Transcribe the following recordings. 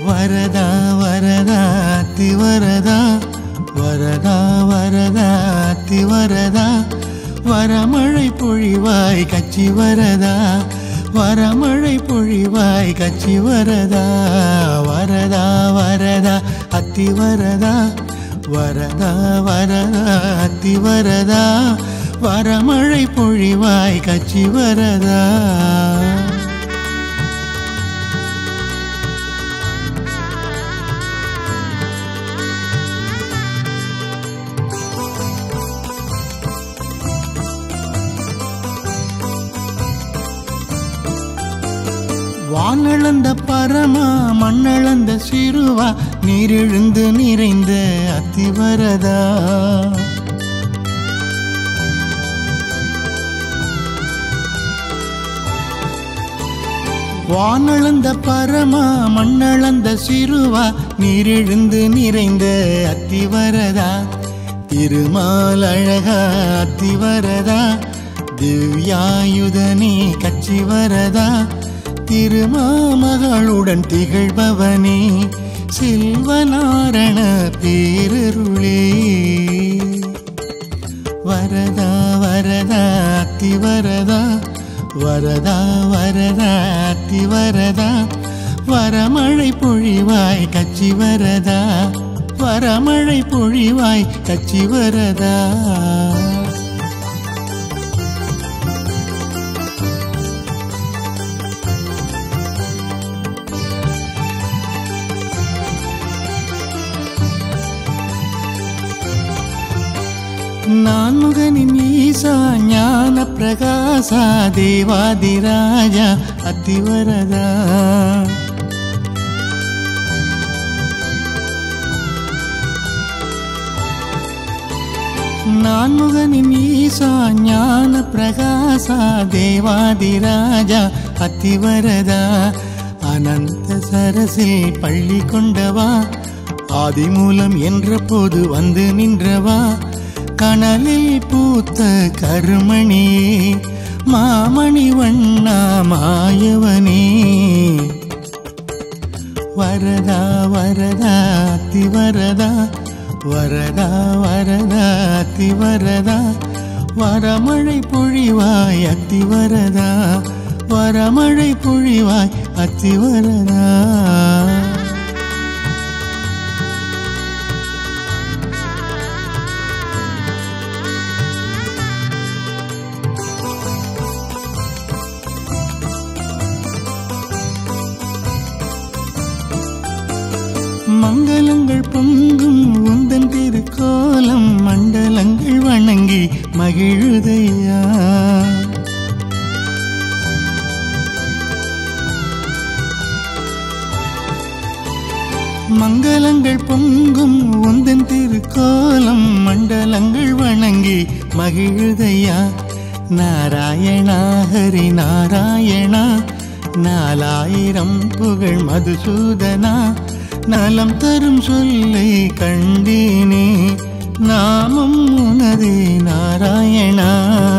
வரதா வரதா அத்தி வரதா வரதா வரதா அத்தி வரதா வரமழை பொழிவாய் கச்சி வரதா வரமழை பொழிவாய் கச்சி வரதா வரதா வரதா அத்தி வரதா வரதா வரதா அத்தி வரதா வரமழை பொழிவாய் கச்சி வரதா வானளந்த பரமா மண்ணளந்த சிறுவா நீரெழுந்து நிறைந்த அத்திவரதா வானளந்த பரமா மண்ணளந்த சிறுவா நீரெழுந்து நிறைந்த அத்திவரதா திருமால் அழகா அத்திவரதா திவ்யாயுதனே கட்சி வரதா திருமாமகளுடன் திகழ்பவனே செல்வநாரண பேரருளே வரதா வரதா அத்தி வரதா வரதா வரதா அத்தி வரதா வரமழை பொழிவாய் கச்சி வரதா வரமழை பொழிவாய் கச்சி வரதா நான் முகனின் ஈசா ஞான பிரகாசா தேவாதிராஜா அத்திவரதா நான் முகனின் ஈசா ஞான பிரகாசா தேவாதிராஜா அத்திவரதா அனந்த சரசில் பள்ளி கொண்டவா ஆதிமூலம் என்ற போது வந்து நின்றவா கனலில் பூத்த கருமணியே மாமணி வண்ணா மாயவனே வரதா வரதா அத்தி வரதா வரதா வரதா அத்தி வரதா வரமழை பொழிவாய் அத்தி வரதா வரமழை பொழிவாய் அத்தி வரதா மங்களங்கள் பொங்கும் உந்தன் திருக்கோலம் மண்டலங்கள் வணங்கி மகிழுதையா மங்களங்கள் பொங்கும் உந்தன் திருக்கோலம் மண்டலங்கள் வணங்கி மகிழுதையா நாராயணா ஹரி நாராயணா நாலாயிரம் புகழ் மதுசூதனா நலம் தரும் சொல்லை கண்டேனே நாமம் உனதே நாராயணா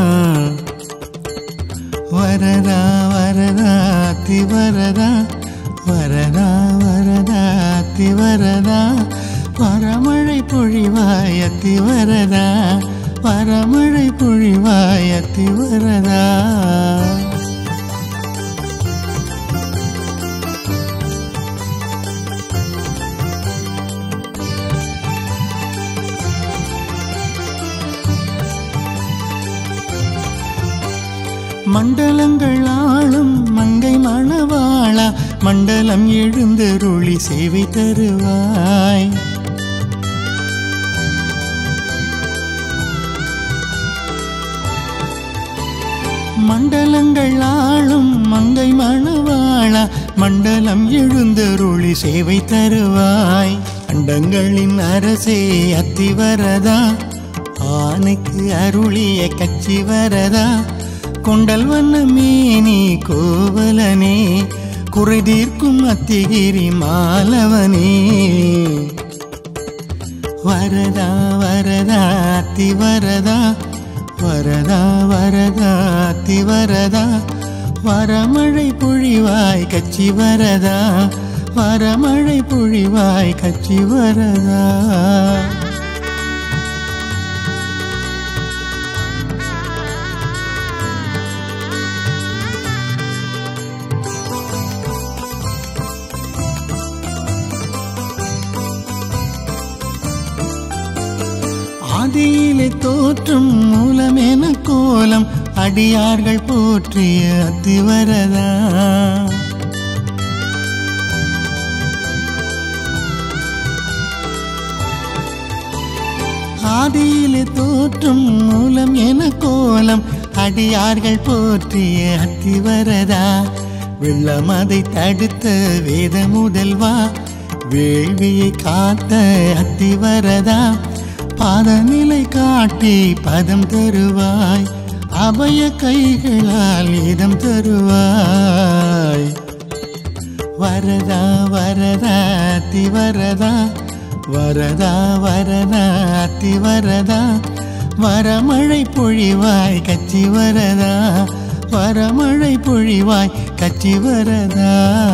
வரதா வரதா அத்தி வரதா வரதா வரதா அத்தி வரதா வரமழை பொழிவாய் அத்தி வரதா வரமழை பொழிவாய் அத்தி வரதா மண்டலங்கள் ஆளும் மங்கை மணவாளா மண்டலம் எழுந்தருளி சேவை தருவாய் மண்டலங்கள் ஆளும் மங்கை மணவாளா மண்டலம் எழுந்தருளி சேவை தருவாய் அண்டங்களின் அரசே அத்தி வரதா ஆனைக்கு அருளிய கச்சி வரதா கொண்டல் வண்ண மேனி கோவலனே குறை தீர்க்கும் அத்திகிரி மாலவனே வரதா வரதா அத்தி வரதா வரதா வரதா அத்தி வரதா வரமழை பொழிவாய் கச்சி வரதா வரமழை பொழிவாய் கச்சி வரதா ஆதியிலே தோற்றும் மூலமென கோலம் அடியார்கள் போற்றிய அத்திவரதா ஆதியிலே தோற்றும் மூலம் என கோலம் அடியார்கள் போற்றிய அத்திவரதா வெள்ளம் அதை தடுத்த வேத முதல்வா வேள்வியை காத்த அத்திவரதா பாதநிலை காட்டி பதம் தருவாய் அபய கைகளால் இதம் தருவாய் வரதா வரதா அத்தி வரதா வரதா வரதா அத்தி வரதா வரமழை பொழிவாய் கச்சி வரதா வரமழை பொழிவாய் கச்சி வரதா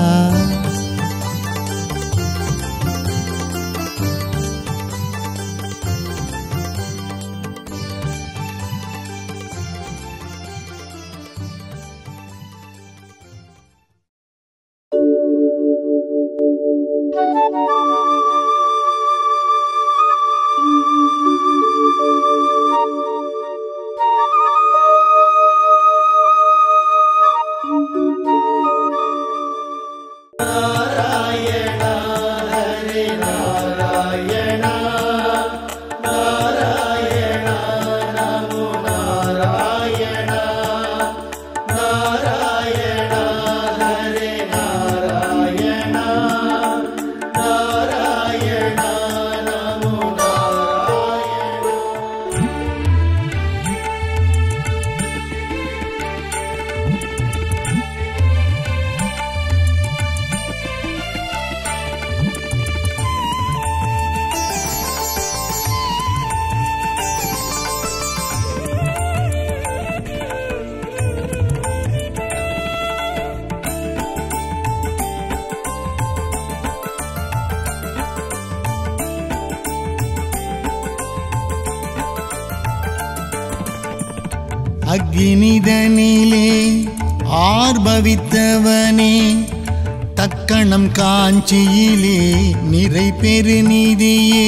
அக்னிதனிலே ஆர்பவித்தவனே தக்கணம் காஞ்சியிலே நிறை பெருநிதியே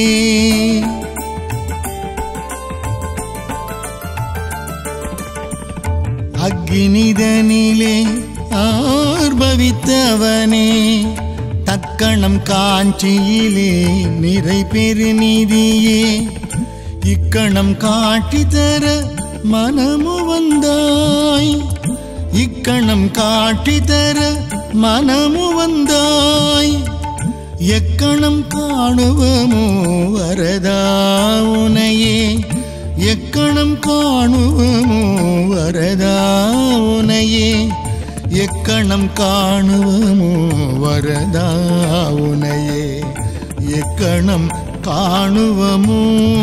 அக்னிதனிலே ஆர்பவித்தவனே தக்கணம் காஞ்சியிலே நிறை பெருநிதியே இக்கணம் காட்டி தர மனமு வந்தாய் இக்கணம் காட்டி தர மனமு வந்தாய் எக்கணம் காணுவமோ வரதா உனையே எக்கணம் காணுவமோ வரதா உனையே எக்கணம் காணுவமோ வரதா உனையே எக்கணம் காணுவமோ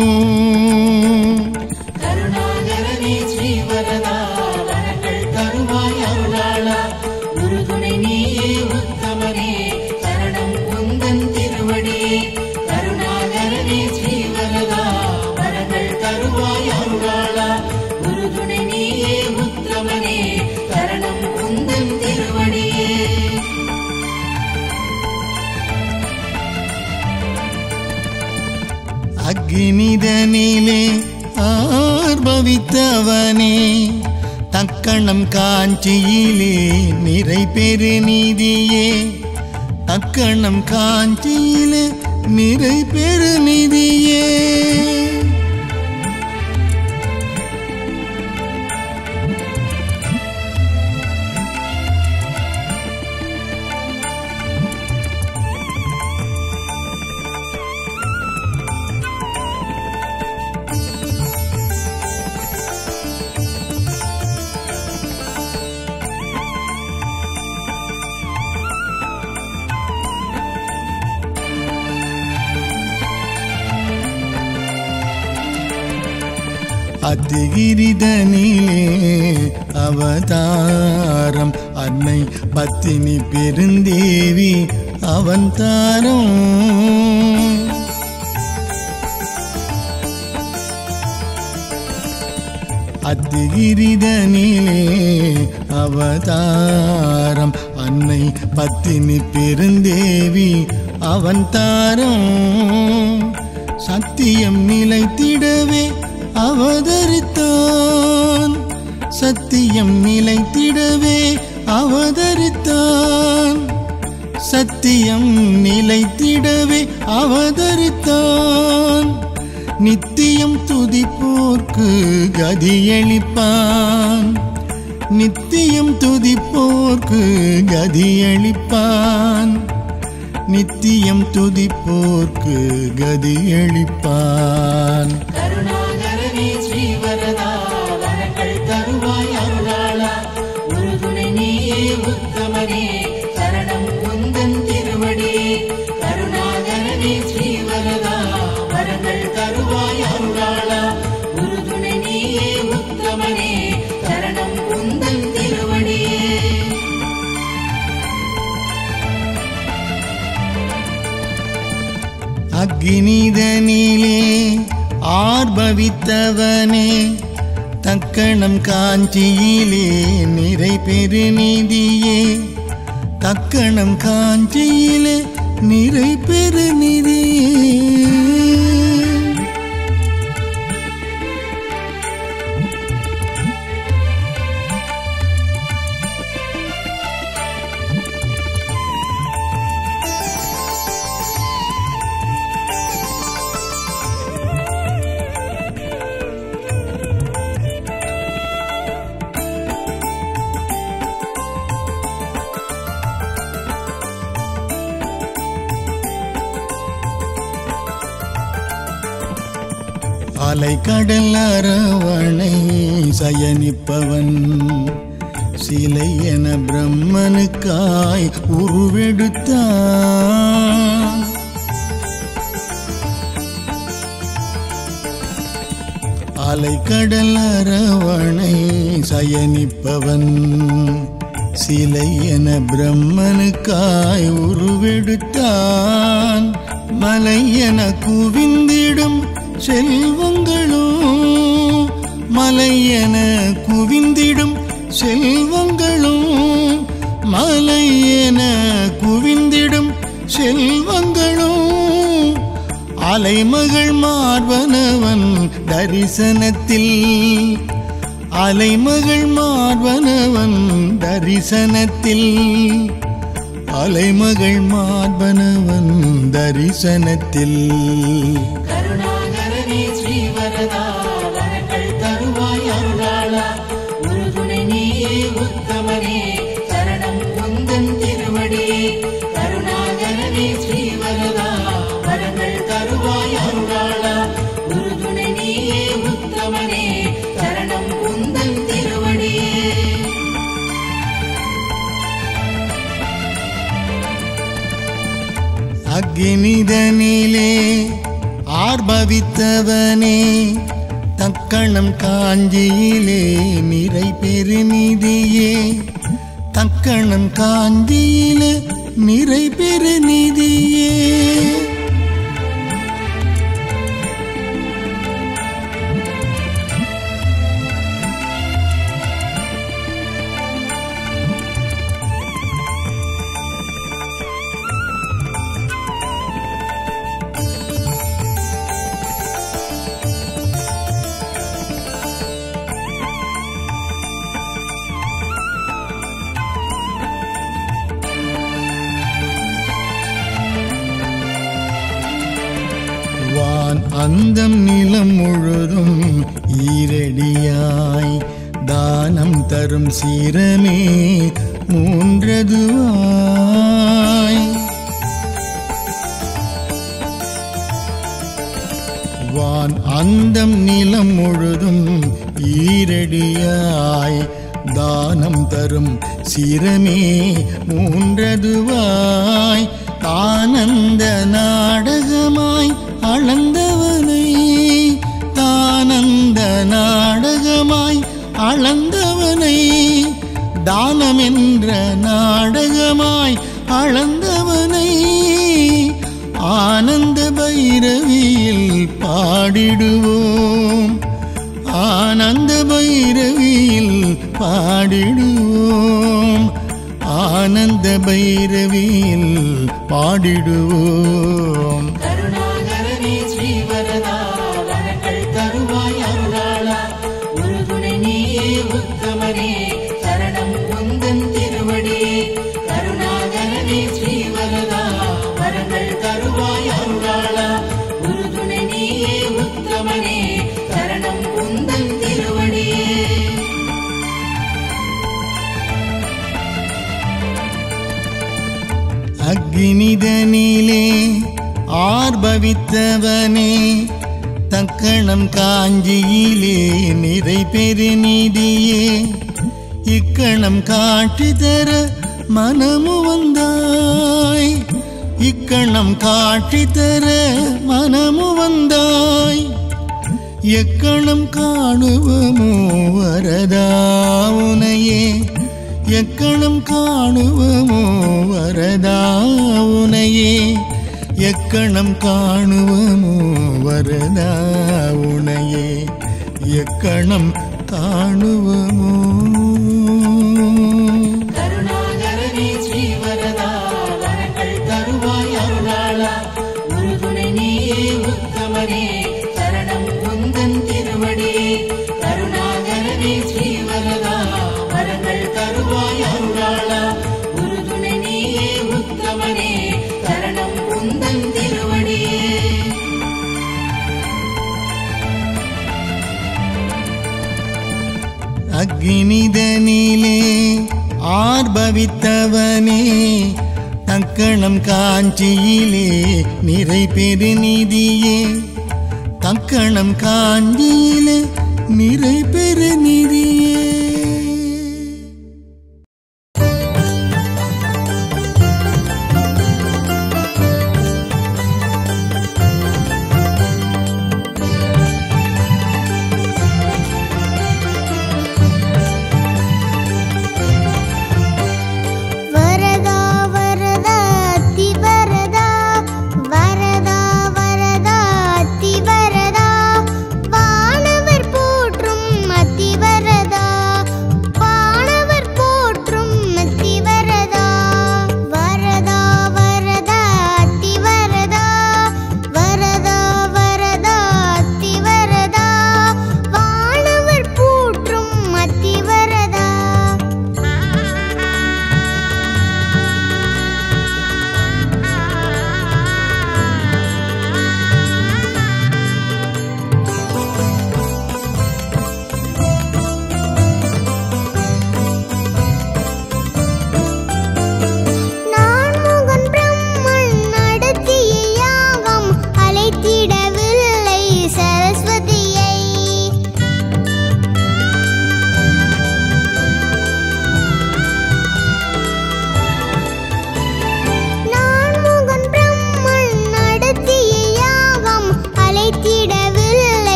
கருணாகரனே ஸ்ரீவரதா வரங்கள் தருவாய் அருளாளா உறுதுணை நீயே உத்தமனே சரணம் குந்தன் திருவடியே கருணாகரனே ஸ்ரீவரதா வரங்கள் தருவாய் அருளாளா உறுதுணை நீயே உத்தமனே சரணம் குந்தன் திருவடியே அக்னிதனிலே ஆர்பவித்தவனே தக்கணம் காஞ்சியிலே நிறை பெருநிதியே தக்கணம் காஞ்சியிலே நிறை பெருநிதியே அத்திகிரிதனிலே அவதாரம் அன்னை பத்தினி பெருந்தேவி அவன் தாரம் அத்திகிரிதனிலே அவதாரம் அன்னை பத்தினி பெருந்தேவி அவன் தாரம் சத்தியம் நிலைத்திடவே அவதரித்தான் சத்தியம் நிலைத்திடவே அவதரித்தான் சத்தியம் நிலைத்திடவே அவதரித்தான் நித்தியம் துதிப்போர்க்கு கதியளிப்பான் நித்தியம் துதிப்போர்க்கு கதியளிப்பான் நித்தியம் துதிப்போர்க்கு கதியளிப்பான் கருணாகரனே ஸ்ரீவரதா வரங்கள் தருவாய் அருளாளா உறுதுணை நீயே உத்தமனே சரணம் குந்தன் திருவடியே கருணாகரனே ஸ்ரீவரதா வரங்கள் தருவாய் அருளாளா உறுதுணை நீயே உத்தமனே சரணம் குந்தன் திருவடியே அக்னிதனிலே ஆர்பவித்தவனே தக்கணம் காஞ்சியிலே நிறை பெருநிதியே தக்கணம் காஞ்சியிலே நிறை பெருநிதியே அலைக்கடல் அரவணை சயனிப்பவன் சிலை என பிரம்மனுக்காய் உருவெடுத்தான் அலைக்கடல் அரவணை சயனிப்பவன் சிலை என பிரம்மனுக்காய் உருவெடுத்தான் மலை என குவிந்திடும் செல்வங்களும் மலை என குவிந்திடும் செல்வங்களும் மலை என குவிந்திடும் செல்வங்களும் அலைமகள் மார்பனவன் தரிசனத்தில் அலைமகள் மார்பனவன் தரிசனத்தில் அலைமகள் மார்பனவன் தரிசனத்தில் கருணாகரனே ஸ்ரீவரதா வரங்கள் தருவாய் அருளாளா உறுதுணை நீயே உத்தமனே சரணம் குந்தன் திருவடியே கருணாகரனே ஸ்ரீவரதா வரங்கள் தருவாய் அருளாளா உறுதுணை நீயே உத்தமனே சரணம் குந்தன் திருவடியே அக்னிதனிலே ஆர்பவித்தவனே தக்கணம் காஞ்சியிலே நிறை பெருநிதியே தக்கணம் காஞ்சியிலே நிறை பெருநிதியே வான் அந்தம் நிலம் முழுதும் ஈரடியாய் தானம் தரும் சீரமே மூன்றதுவாய் வான் அந்தம் நிலம் முழுதும் ஈரடியாய் தானம் தரும் சிரமே மூன்றதுவாய் தானந்த நாடகமாய் அளந்தவனை தானந்த நாடகமாய் அளந்தவனை தானமென்ற நாடகமாய் அளந்தவனை பைரவியில் பாடிடுவோம் கருணாகரனே ஸ்ரீவரதா வரங்கள் தருவாய் அருளாளா உறுதுணை நீயே உத்தமனே சரணம் உந்தன் திருவடியே கருணாகரனே ஸ்ரீவரதா வரங்கள் தருவாய் அருளாளா உறுதுணை நீயே உத்தமனே சரணம் உந்தன் திருவடியே அக்னிதனிலே ஆர்பவித்தவனே தக்கணம் காஞ்சியிலே நிறை பெருநிதியே இக்கணம் காட்சி தர மனமு வந்தாய் இக்கணம் காட்சி தர மனமு வந்தாய் எக்கணம் காணுவமோ வரதாவுனையே எக்கணம் காணுவமோ வரதாவுனையே எக்கணம் காணுவமோ வரதாவுனையே எக்கணம் காணுவமோ கருணாகரனே ஸ்ரீவரதா வரங்கள் தருவாய் அருளாளா உறுதுணை நீயே உத்தமனே சரணம் உந்தன் திருவடியே கருணாகரனே ஸ்ரீவரதா வரங்கள் தருவாய் அருளாளா உறுதுணை நீயே உத்தமனே சரணம் உந்தன் திருவடியே அக்னிதனிலே ஆர்பவித்தவனே தக்கணம் காஞ்சியிலே நிறை பெருநிதியே தக்கணம் காஞ்சியிலே நிறை பெருநிதியே